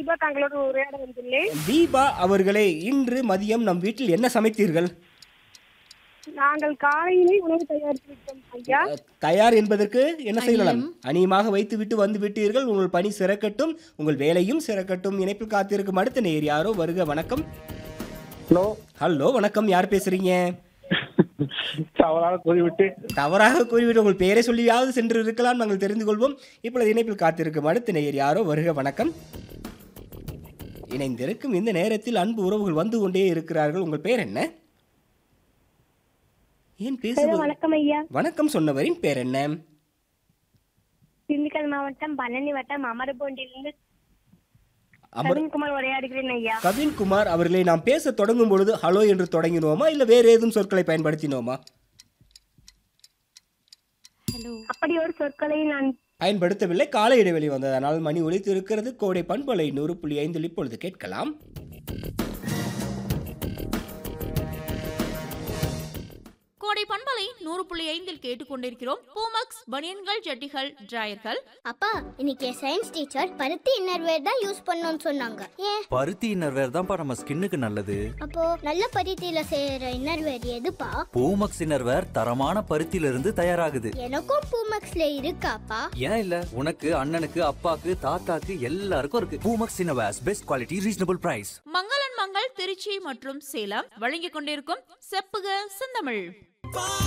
தீபா தங்களோடு உரையாட வந்துள்ளேன் தீபா அவர்களே இன்று மதியம் நம் வீட்டில் என்ன சமைத்தீர்கள் நாங்கள் காலையிலே உணவு தயாரித்து விட்டோம் ஐயா தயார் என்பதற்கு என்ன செய்யலாம் அணியமாக வைத்து விட்டு வந்து விட்டீர்கள் உங்கள் பணி சிறக்கட்டும் உங்கள் வேலையும் சிறக்கட்டும் இணைப்பில் காத்திருக்கும் அடுத்த நேர் யாரோ வருக வணக்கம் ஹலோ ஹலோ வணக்கம் யார் பேசுறீங்க தவறாக கூறிவிட்டு தவறாக கூறிவிட்டு உங்கள் பெயரை சொல்லியாவது சென்று இருக்கலாம் நாங்கள் தெரிந்து கொள்வோம் இப்பொழுது இணைப்பில் காத்திருக்கும் அடுத்த நேயர் யாரோ வருக வணக்கம் இணைந்திருக்கும் இந்த நேரத்தில் அன்பு உறவுகள் வந்து கொண்டே இருக்கிறார்கள் உங்கள் பெயர் என்ன ஏன் பேசுவது வணக்கம் ஐயா வணக்கம் சொன்னவரின் பேர் என்ன திண்டுக்கல் மாவட்டம் பழனி வட்டம் அமரபோண்டிலிருந்து அமர் கவின்குமார் உரையாடுகிறேன் ஐயா கவின்குமார் அவர்களை நாம் பேச தொடங்கும் பொழுது ஹலோ என்று தொடங்கினோமா இல்ல வேறு ஏதும் சொற்களை பயன்படுத்தினோமா அப்படி ஒரு சொற்களை நான் பயன்படுத்தவில்லை கால இடைவெளி வந்ததனால் மணி ஒலித்து இருக்கிறது கோடை பண்பலை நூறு புள்ளி ஐந்தில் இப்பொழுது கேட்கலாம் கோடை பண்பலை நூறு புள்ளி ஐந்தில் கேட்டுக்கொண்டிருக்கிறோம் பூமக்ஸ் பனியன்கள் ஜட்டிகள் டிராயர்கள் அப்பா இன்னைக்கு சயின்ஸ் டீச்சர் பருத்தி இன்னர்வேர் தான் யூஸ் பண்ணணும்னு சொன்னாங்க ஏன் பருத்தி இன்னர்வேர் தான்ப்பா நம்ம ஸ்கின்னுக்கு நல்லது அப்போ நல்ல பருத்தியில செய்யற இன்னர்வேர் எதுப்பா பூமக்ஸ் இன்னர்வேர் தரமான பருத்தியில இருந்து தயாராகுது எனக்கும் பூமக்ஸ்ல இருக்காப்பா ஏன் இல்ல உனக்கு அண்ணனுக்கு அப்பாக்கு தாத்தாக்கு எல்லாருக்கும் இருக்கு Poomex innerwears best quality reasonable price மங்களன் மங்கள் திருச்சி மற்றும் சேலம் வழங்கிக் கொண்டிருக்கும் செப்புக செந்தமிழ்